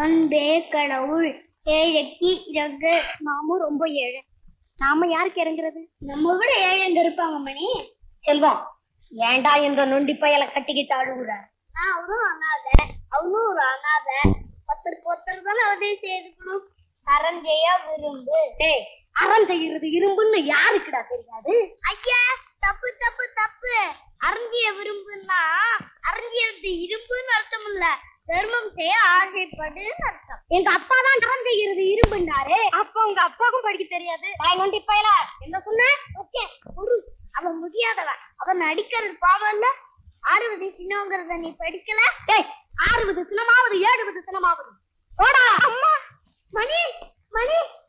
அன்பே கடவுள் ஏழைக்கு இறங்கு நாமும் ரொம்ப ஏழை நாம யாருக்கு இறங்குறது நம்ம விட ஏழைங்க இருப்பாங்க மணி செல்வம் ஏன்டா இந்த நொண்டி பயல கட்டிக்கிட்டு அழுகுற அவனும் அனாத அவனும் ஒரு அனாத ஒருத்தருக்கு ஒருத்தர் தானே உதவி செய்துக்கணும் அறம் செய்ய விரும்பு டேய் அறம் செய்யறது இரும்புன்னு யாருக்குடா தெரியாது ஐயா தப்பு தப்பு தப்பு அறஞ்சிய விரும்புன்னா அறஞ்சியது இரும்புன்னு அர்த்தம் இல்ல தர்மம் செய்ய ஆசைப்படுன்னு அர்த்தம் எங்க அப்பா தான் அறம் செய்யறது இரும்புன்னாரு அப்ப உங்க அப்பாவுக்கும் படிக்க தெரியாது தாய் நோண்டி பயல என்ன சொன்ன ஓகே குரு அவன் முடியாதவன் அவன் நடிக்கிறது பாவம் இல்ல ஆறுவது சின்னங்கிறத நீ படிக்கல டேய் ஆறுவது சினமாவது ஏழுவது சினமாவது போடா அம்மா மணி மணி